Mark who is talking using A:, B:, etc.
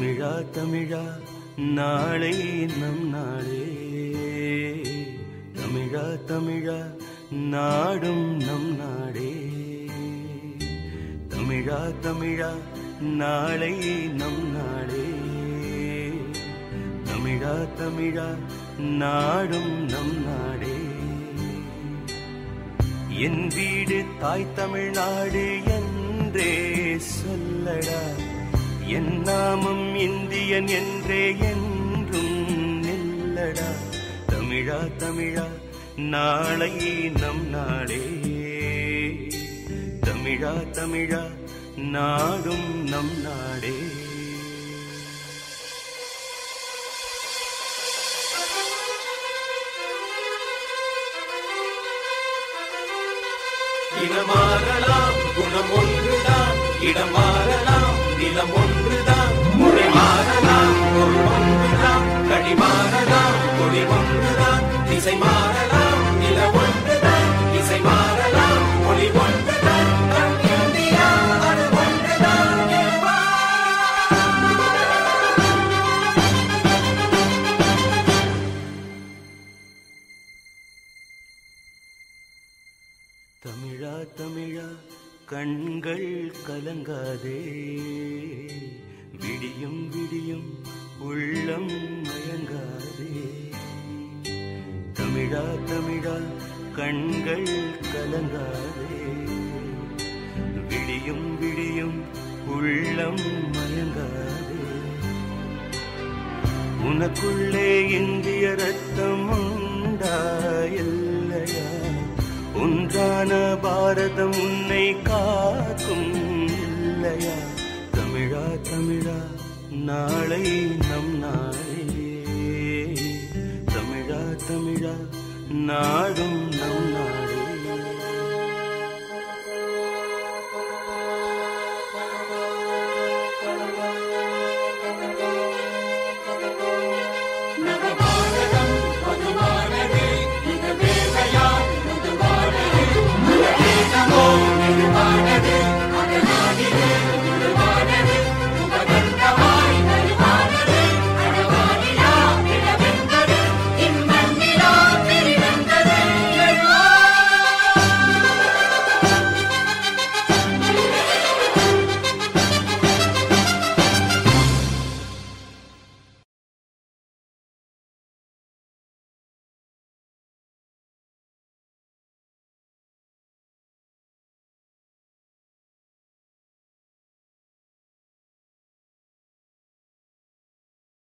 A: தமிழா தமிழா நாளை நம் நாளே தமிழா தமிழா நாடும் நம் நாடே தமிழா தமிழா நாளை நம் நாடே தமிழா தமிழா நாடும் நம் நாடே என் வீடு தாய் தமிழ்நாடு என்றே சொல்லடா என் நாமம் இந்தியன் என்றே என்றும் நில்லடா தமிழா தமிழா நாளை நம் நாடே தமிழா தமிழா நாடும் நம் நாடே
B: இனம் மாறலாம் குணம் ஒன்றுதான் இடம் மாறலாம் நிலம் ஒன்றுதான் மொழி மாறலாம் பொருள் ஒன்றுதான் கடி மாறலாம் கொடி ஒன்றுதான் திசை மாறலாம் நில ஒன்றுதான் இசை மாறலாம் மொழி ஒன்றுதான் நம் இந்தியா அது ஒன்றுதான் என்பா
A: தமிழா தமிழா கண்கள் கலங்காதே விடியும் விடியும் உள்ளம் மயங்காதே தமிழா தமிழா கண்கள் கலங்காதே விடியும் விடியும் உள்ளம் மயங்காதே உனக்குள்ளே இந்திய ரத்தம் உண்டா இல்லையா ஒன்றான பாரதம் உன்னை காக்கும் இல்லையா தமிழா தமிழா நாளை நம் நாளே தமிழா தமிழா நாடும் நம் நாளே